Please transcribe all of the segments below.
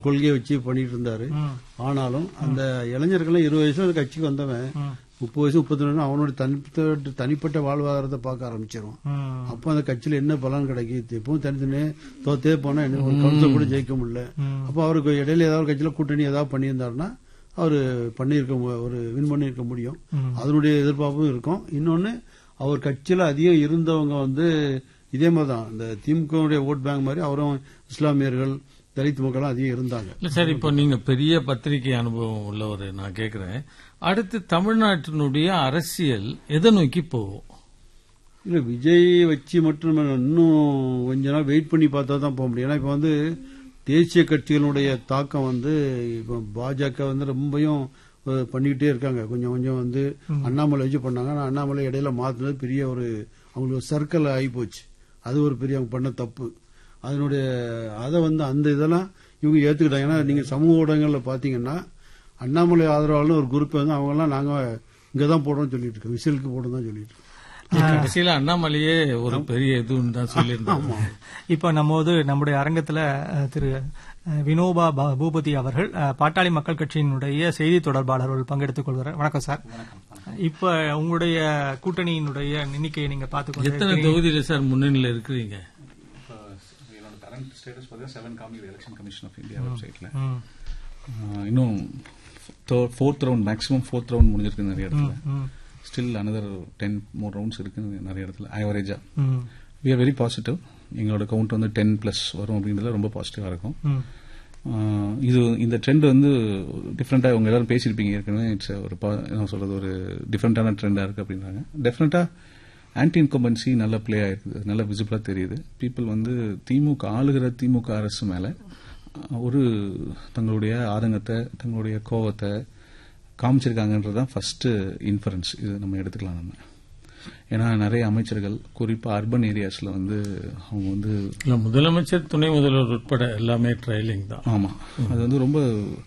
கொள்கையை வச்சு பண்ணிட்டு இருந்தாரு ம், ஆனாலும் அந்த இளைஞர்கள் இருபது வயசுல அந்த கட்சிக்கு வந்தவன் ம், முப்பது வயசு முப்பத்தி ரெண்டு அவனோட தனிப்பட்ட தனிப்பட்ட வாழ்வாதாரத்தை பார்க்க ஆரம்பிச்சிடும் ம், அப்போ அந்த கட்சியில என்ன பலன் கிடைக்குது எப்பவும் தனித்தனியே தோத்தே போனா என்ன ஒரு கவுன்சில் கூட ஜெயிக்க முடியல ம். அப்போ அவருக்கு இடையில ஏதாவது ஒரு கட்சியில கூட்டணி ஏதாவது பண்ணியிருந்தாருன்னா அவர் பண்ணியிருக்க மு- ஒரு வின் பண்ணியிருக்க முடியும் ம். அதனுடைய எதிர்பார்ப்பும் இருக்கும் இன்னொன்னு அவர் கட்சியில அதிகம் இருந்தவங்க வந்து இதே மாதிரி தான் இந்த திமுகவுடைய ஓட் பேங்க் மாதிரி அவரும் இஸ்லாமியர்கள் தலித் மக்களும் அதிகம் இருந்தாங்க இல்ல சார் இப்போ நீங்க பெரிய பத்திரிகை அனுபவம் உள்ளவர் நான் கேக்குறேன் அடுத்து தமிழ்நாட்டினுடைய அரசியல் எதை நோக்கி போகும் இல்ல விஜய் வச்சு மட்டும் நம்ம இன்னும் கொஞ்ச நாள் வெயிட் பண்ணி பார்த்தா தான் போக முடியும் ஏன்னா இப்ப வந்து தேசிய கட்சிகளுடைய தாக்கம் வந்து இப்போ பாஜக வந்து ரொம்பவும் அஹ், பண்ணிக்கிட்டே இருக்காங்க கொஞ்சம் கொஞ்சம் வந்து அண்ணாமலை வச்சு பண்ணாங்க ஆனா அண்ணாமலை இடையில மாத்தினது பெரிய ஒரு அவங்களுக்கு சர்க்கிள் ஆகி போச்சு அது ஒரு பெரிய அவங்க பண்ண தப்பு அதனுடைய அதை வந்து அந்த இதெல்லாம் இவங்க ஏத்துக்கிட்டாங்க ஏன்னா நீங்க சமூக ஊடகங்கள்ல பாத்தீங்கன்னா அண்ணாமலை ஆதரவாளர்னு ஒரு குரூப் வந்து அவங்க எல்லாம் நாங்க இங்கதான் போடுறோம் சொல்லிட்டு இருக்கோம் விசிலுக்கு போடுறோம் தான் சொல்லிட்டு இருக்கோம் கடைசியில அண்ணாமலையே ஒரு பெரிய இதுன்னு தான் சொல்லியிருந்தாங்க இப்ப நம்ம வந்து நம்முடைய அரங்கத்துல அஹ், திரு அஹ், வினோபா பா- பூபதி அவர்கள் அஹ், பாட்டாளி மக்கள் கட்சியினுடைய செய்தி தொடர்பாளர் அவர்கள் பங்கெடுத்துக் கொள்கிறார் வணக்கம் சார் இப்ப உங்களுடைய கூட்டணியினுடைய எண்ணிக்கையை நீங்க பார்த்து எத்தனை கொண்டு தொகுதியில சார் முன்னணியில இருக்கிறீங்க என்னோட கரண்ட் ஸ்டேட்டஸ் பார்த்தீங்கன்னா செவன் காமி எலெக்ஷன் கமிஷன் ஆஃப் இந்தியா வெப்சைட்ல ம், இன்னும் fourth round maximum fourth round முடிஞ்சிருக்கு நிறைய இடத்துல ம், still another ten more rounds இருக்கு நிறைய இடத்துல ஆவரேஜா ம், வி ஆர் வெரி பாசிட்டிவ் எங்களோட கவுண்ட் வந்து டென் பிளஸ் வரும் அப்படின்றதுல ரொம்ப பாசிட்டிவா இருக்கும் ம், ஆஹ் இது இந்த ட்ரெண்ட் வந்து டிஃப்ரெண்டாக உங்க எல்லாரும் பேசியிருப்பீங்க ஏற்கனவே இட்ஸ் ஒரு பா- என்ன சொல்றது ஒரு டிஃப்ரெண்டான ட்ரெண்டாக இருக்கு அப்படின்றாங்க டெஃபினட்டா ஆன்டி இன்கம்பன்சி நல்ல ப்ளே ஆயிருக்குது நல்ல விசிபிளாக தெரியுது பீப்புள் வந்து திமுக ஆளுகிற திமுக அரசு மேல ஆஹ், ஒரு தங்களுடைய ஆதங்கத்தை தங்களுடைய கோவத்தை காமிச்சிருக்காங்கன்றது தான் ஃபர்ஸ்ட் இன்ஃபரன்ஸ் இது நம்ம எடுத்துக்கலாம் நம்ம ஏன்னா நிறைய அமைச்சர்கள் குறிப்பா அர்பன் ஏரியாஸ்ல வந்து அவங்க வந்து இல்ல முதலமைச்சர் துணை முதல்வர் உட்பட எல்லாமே ட்ரையலிங் தான் ஆமா அது வந்து ரொம்ப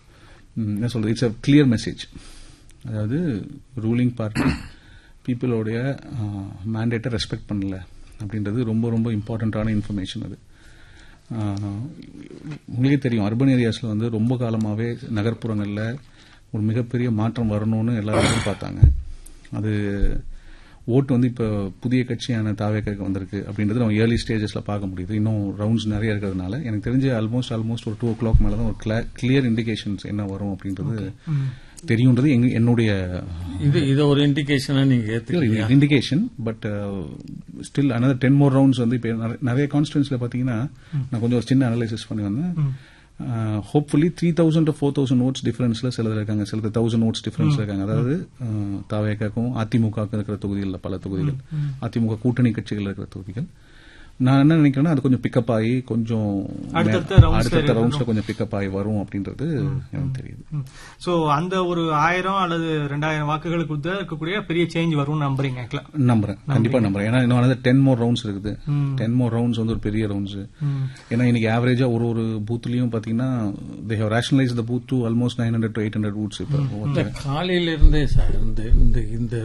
ம், என்ன சொல்றது இட்ஸ் அ கிளியர் மெசேஜ் அதாவது ரூலிங் பார்ட்டி பீப்புளோடைய மேண்டேட்டை ரெஸ்பெக்ட் பண்ணல அப்படின்றது ரொம்ப ரொம்ப இம்பார்ட்டண்ட்டான இன்ஃபர்மேஷன் அது ஆஹ், உங்களுக்கே தெரியும் அர்பன் ஏரியாஸ்ல வந்து ரொம்ப காலமாவே நகர்ப்புறங்கள்ல ஒரு மிகப்பெரிய மாற்றம் வரணும்னு எல்லாரும் பார்த்தாங்க அது ஓட்டு வந்து இப்போ புதிய கட்சியான தாவேக்காக்கு வந்திருக்கு அப்படின்றது நம்ம ஏர்லி ஸ்டேஜஸ்ல பார்க்க முடியுது இன்னும் ரவுண்ட்ஸ் நிறைய இருக்கிறதுனால எனக்கு தெரிஞ்சு ஆல்மோஸ்ட் ஆல்மோஸ்ட் ஒரு டூ ஓ கிளாக் மேல தான் ஒரு கிளியர் இண்டிகேஷன்ஸ் என்ன வரும் அப்படின்றது தெரியுன்றது எங்க- என்னுடைய இது இத ஒரு இண்டிகேஷனா நீங்க ஏத்துக்கிறீங்க indication but still another ten more rounds வந்து இப்போ நிறைய- நிறைய கான்ஸ்டியூன்ஸ்ல பாத்தீங்கன்னா நான் கொஞ்சம் ஒரு சின்ன அனலைசிஸ் பண்ணி வந்தேன் hopefully three thousand four thousand votes டிஃபரன்ஸ்ல சிலர் இருக்காங்க சிலர் தௌசண்ட் நோட்ஸ் டிஃபரன்ஸ் இருக்காங்க அதாவது தாவேக்காக்கும் அதிமுகவுக்கும் இருக்கிற தொகுதிகளில் பல தொகுதிகள் அதிமுக கூட்டணி கட்சிகள் இருக்கிற தொகுதிகள் நான் என்ன நினைக்கிறேன்னா அது கொஞ்சம் பிக்கப் ஆகி கொஞ்சம் அடுத்தடுத்த rounds ல அடுத்தடுத்த ரவுண்ட்ஸ்ல கொஞ்சம் பிக்கப் ஆகி வரும் அப்படின்றது எனக்கு தெரியுது சோ அந்த ஒரு ஆயிரம் அல்லது ரெண்டாயிரம் வாக்குகளுக்கு உள்ள இருக்கக்கூடிய பெரிய சேஞ்ச் வரும்னு நம்புறீங்க actually. நம்புறேன் கண்டிப்பா நம்புறேன் ஏன்னா இன்னும் டென் மோர் ரவுண்ட்ஸ் இருக்குது ம். டென் மோர் ரவுண்ட்ஸ் வந்து ஒரு பெரிய ரவுண்ட்ஸ் ம், ஏன்னா இன்னைக்கு ஆவரேஜா ஒரு ஒரு பூத்லயும் பாத்தீங்கன்னா they have rationalise the booth to almost nine hundred to eight hundred booths இப்போ இந்த காலையில இருந்தே சார் இந்த இந்த இந்த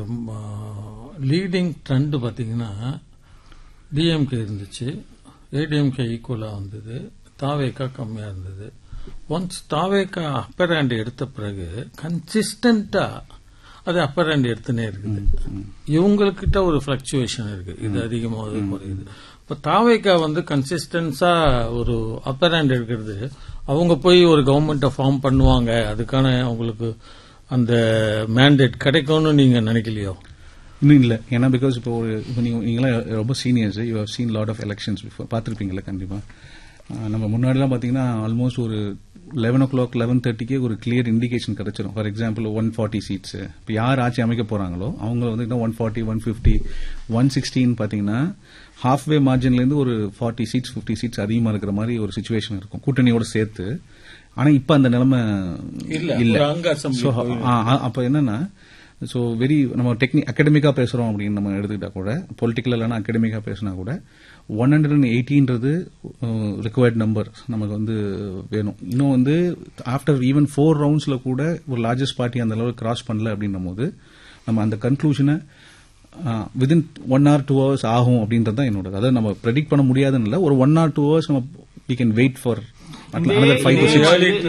லீடிங் ட்ரெண்ட் பாத்தீங்கன்னா டிஎம்கே இருந்துச்சு ஏடிஎம்கே ஈக்குவலா வந்தது தாவேக்கா கம்மியா இருந்தது ஒன்ஸ் தாவேக்கா அப்பர் ஹேண்ட் எடுத்த பிறகு கன்சிஸ்டண்டா அது அப்பர் ஹேண்ட் எடுத்துனே இருக்குது இவங்கக்கிட்ட ஒரு பிளக்சுவேஷன் இருக்கு இது அதிகமாகுது குறையுது இப்ப தாவேக்கா வந்து கன்சிஸ்டன்ஸா ஒரு அப்பர் ஹேண்ட் எடுக்கிறது அவங்க போய் ஒரு கவர்மெண்ட்டை ஃபார்ம் பண்ணுவாங்க அதுக்கான அவங்களுக்கு அந்த மேண்டேட் கிடைக்கும்னு நீங்க நினைக்கலையோ இன்னும் இல்ல ஏன்னா பிகாஸ் இப்போ ஒரு இப்போ நீங்க நீங்களாம் ரொம்ப seniors you have seen lot of elections before பார்த்துருப்பீங்களா கண்டிப்பா ஆஹ் நம்ம முன்னாடிலாம் பாத்தீங்கன்னா ஆல்மோஸ்ட் ஒரு லெவன் ஓ கிளாக் லெவன் தேர்ட்டிக்கே ஒரு கிளியர் இண்டிகேஷன் கிடைச்சிரும் for example one forty seats இப்போ யார் ஆட்சி அமைக்க போறாங்களோ அவங்க வந்து one forty one fifty one சிக்ஸ்டின்னு பாத்தீங்கன்னா ஹாஃப்வே மார்ஜின்ல இருந்து ஒரு ஃபார்ட்டி சீட்ஸ் ஃபிஃப்டி சீட்ஸ் அதிகமா இருக்கிற மாதிரி ஒரு சுச்சுவேஷன் இருக்கும் கூட்டணியோட சேர்த்து ஆனா இப்ப அந்த நிலைமை இல்ல, இல்ல ஒரு அங்க assembly So, ஆ, ஆ, அப்ப என்னன்னா ஸோ வெரி நம்ம டெக்னிக் அகடமிக்கா பேசுறோம் அப்படின்னு நம்ம எடுத்துக்கிட்டா கூட பொலிட்டிக்கல் இல்லைனா அகடமிக்கா பேசினா கூட ஒன் ஹண்ட்ரட் அண்ட் எயிட்டின்றது ரிக்வயர்ட் நம்பர் நமக்கு வந்து வேணும் இன்னும் வந்து ஆஃப்டர் ஈவன் ஃபோர் ரவுண்ட்ஸ்ல கூட ஒரு லார்ஜஸ்ட் பார்ட்டி அந்த அளவுக்கு கிராஸ் பண்ணல அப்படின்னும் போது நம்ம அந்த கன்க்ளூஷனை within one or two hours ஆகும் அப்படின்றது தான் என்னோட அதாவது நம்ம ப்ரெடிக்ட் பண்ண முடியாதுன்னு இல்லை ஒரு ஒன் ஆர் டூ ஹவர்ஸ் நம்ம we can wait for another five to six இதே-